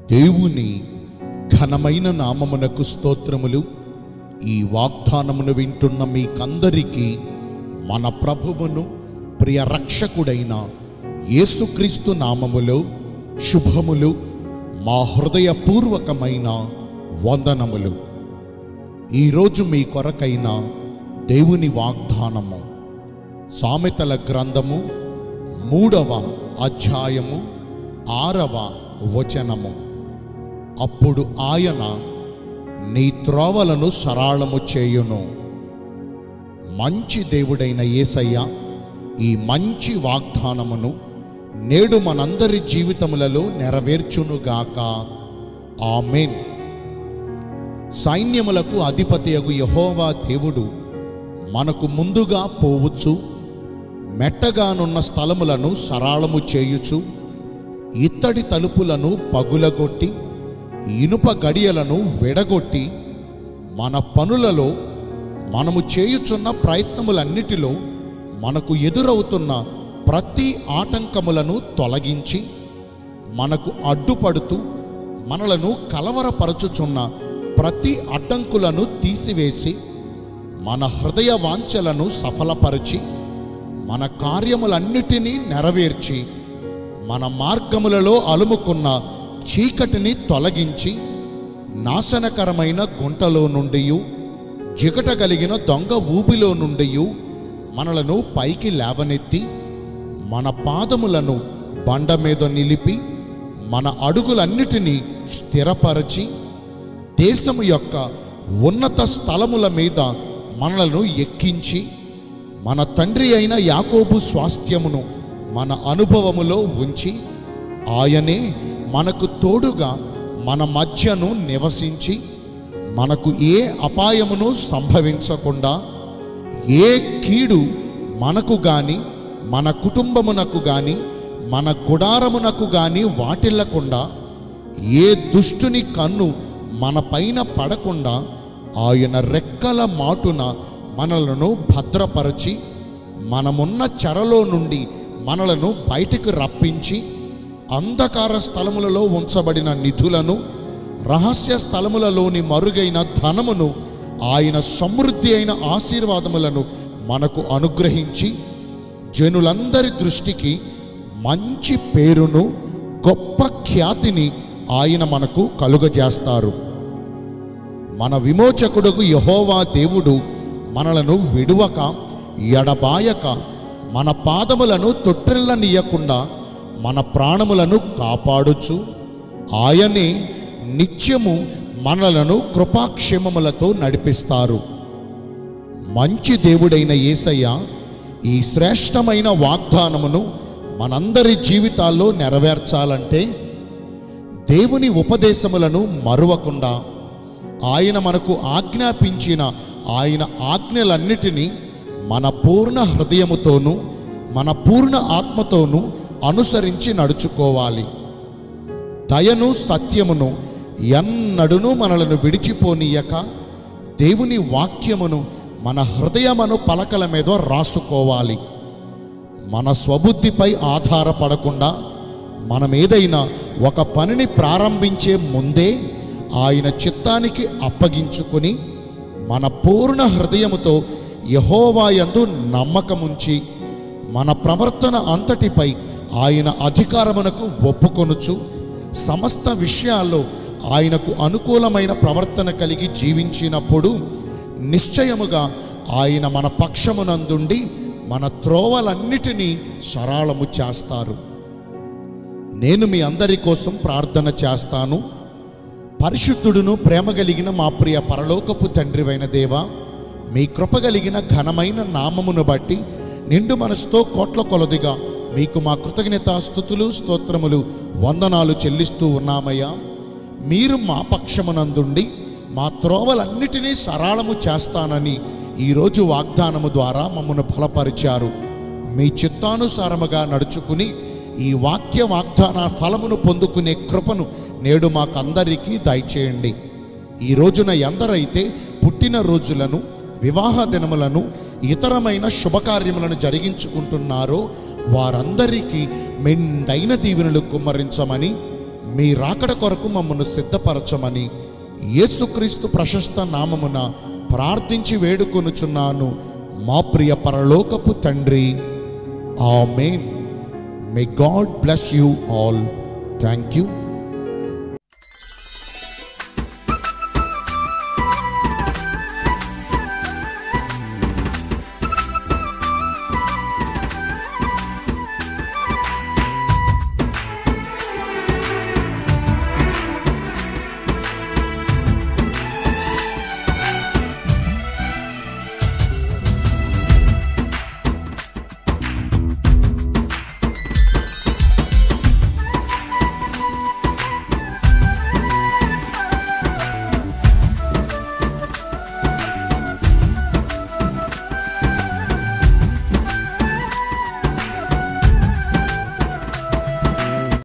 దేవుని ఘనమైన నామమునకు స్తోత్రములు ఈ వాగ్దానమును వింటున్న మీకందరికీ మన ప్రభువును ప్రియ రక్షకుడైన యేసుక్రీస్తు నామములో శుభములు మా హృదయపూర్వకమైన వందనములు ఈరోజు మీ కొరకైన దేవుని వాగ్దానము సామెతల గ్రంథము మూడవ అధ్యాయము ఆరవ వచనము అప్పుడు ఆయన నీ త్రోవలను సరాళము చేయును మంచి దేవుడైన యేసయ్య ఈ మంచి వాగ్దానమును నేడు మనందరి జీవితములలో నెరవేర్చునుగాక ఆమెన్ సైన్యములకు అధిపతియగు యహోవా దేవుడు మనకు ముందుగా పోవచ్చు మెట్టగానున్న స్థలములను సరాళము చేయుచు ఇత్తడి తలుపులను పగులగొట్టి ఇనుప గడియలను విడగొట్టి మన పనులలో మనము చేయుచున్న ప్రయత్నములన్నిటిలో మనకు ఎదురవుతున్న ప్రతి ఆటంకములను తొలగించి మనకు అడ్డుపడుతూ మనలను కలవరపరచుచున్న ప్రతి అడ్డంకులను తీసివేసి మన హృదయ వాంఛలను సఫలపరిచి మన కార్యములన్నిటినీ నెరవేర్చి మన మార్గములలో అలుముకున్న చీకటిని తొలగించి నాశనకరమైన గుంటలో నుండి జిగట కలిగిన దొంగ ఊపిలో నుండి మనలను పైకి లేవనెత్తి మన పాదములను బండ మీద నిలిపి మన అడుగులన్నిటినీ స్థిరపరచి దేశము యొక్క ఉన్నత స్థలముల మీద మనలను ఎక్కించి మన తండ్రి అయిన యాకోబు స్వాస్థ్యమును మన అనుభవములో ఉంచి ఆయనే మనకు తోడుగా మన మధ్యను నివసించి మనకు ఏ అపాయమును సంభవించకుండా ఏ కీడు మనకు గాని మన కుటుంబమునకు గాని మన గుడారమునకు గాని వాటిల్లకుండా ఏ దుష్టుని కన్ను మన పైన పడకుండా ఆయన రెక్కల మాటున మనలను భద్రపరచి మనమున్న చెరలో నుండి మనలను బయటికి రప్పించి అంధకార స్థలములలో ఉంచబడిన నిధులను రహస్య స్థలములలోని మరుగైన ధనమును ఆయన సమృద్ధి అయిన ఆశీర్వాదములను మనకు అనుగ్రహించి జనులందరి దృష్టికి మంచి పేరును గొప్ప ఖ్యాతిని ఆయన మనకు కలుగజేస్తారు మన విమోచకుడుకు యహోవా దేవుడు మనలను విడువక ఎడబాయక మన పాదములను తొట్టిల్లనీయకుండా మన ప్రాణములను కాపాడుచు ఆయనే నిత్యము మనలను కృపాక్షేమములతో నడిపిస్తారు మంచి దేవుడైన యేసయ్య ఈ శ్రేష్టమైన వాగ్దానమును మనందరి జీవితాల్లో నెరవేర్చాలంటే దేవుని ఉపదేశములను మరువకుండా ఆయన మనకు ఆజ్ఞాపించిన ఆయన ఆజ్ఞలన్నిటినీ మన పూర్ణ హృదయముతోనూ మన పూర్ణ ఆత్మతోనూ అనుసరించి నడుచుకోవాలి దయను సత్యమును ఎన్నడును మనలను విడిచిపోనీయక దేవుని వాక్యమును మన హృదయమను పలకల మీద రాసుకోవాలి మన స్వబుద్ధిపై ఆధారపడకుండా మనం ఏదైనా ఒక పనిని ప్రారంభించే ముందే ఆయన చిత్తానికి అప్పగించుకొని మన పూర్ణ హృదయముతో యహోవాయందు నమ్మకముంచి మన ప్రవర్తన అంతటిపై ఆయన అధికారమునకు ఒప్పుకొనుచు సమస్త విషయాల్లో ఆయనకు అనుకూలమైన ప్రవర్తన కలిగి జీవించినప్పుడు నిశ్చయముగా ఆయన మన పక్షమునందుండి మన త్రోవలన్నిటినీ సరాళము చేస్తారు నేను మీ అందరి కోసం ప్రార్థన చేస్తాను పరిశుద్ధుడును ప్రేమ కలిగిన మా ప్రియ పరలోకపు తండ్రివైన దేవ మీ కృప కలిగిన ఘనమైన నామమును బట్టి నిండు మనసుతో కోట్ల కొలదిగా మీకు మా కృతజ్ఞత స్థుతులు స్తోత్రములు వందనాలు చెల్లిస్తూ ఉన్నామయ్యా మీరు మా పక్షమునందుండి మా త్రోవలన్నిటినీ సరాళము చేస్తానని ఈరోజు వాగ్దానము ద్వారా మమ్మను బలపరిచారు మీ చిత్తానుసారముగా నడుచుకుని ఈ వాక్య వాగ్దాన ఫలమును పొందుకునే కృపను నేడు మాకందరికీ దయచేయండి ఈ రోజున ఎందరైతే పుట్టిన రోజులను వివాహ దినములను ఇతరమైన శుభకార్యములను జరిగించుకుంటున్నారో వారందరికీ మెండైన దీవెనలు కుమ్మరించమని మీ రాకడ కొరకు మమ్మను సిద్ధపరచమని యేసుక్రీస్తు ప్రశస్త నామమున ప్రార్థించి వేడుకొనుచున్నాను మా ప్రియ పరలోకపు తండ్రి amen may God bless you all thank you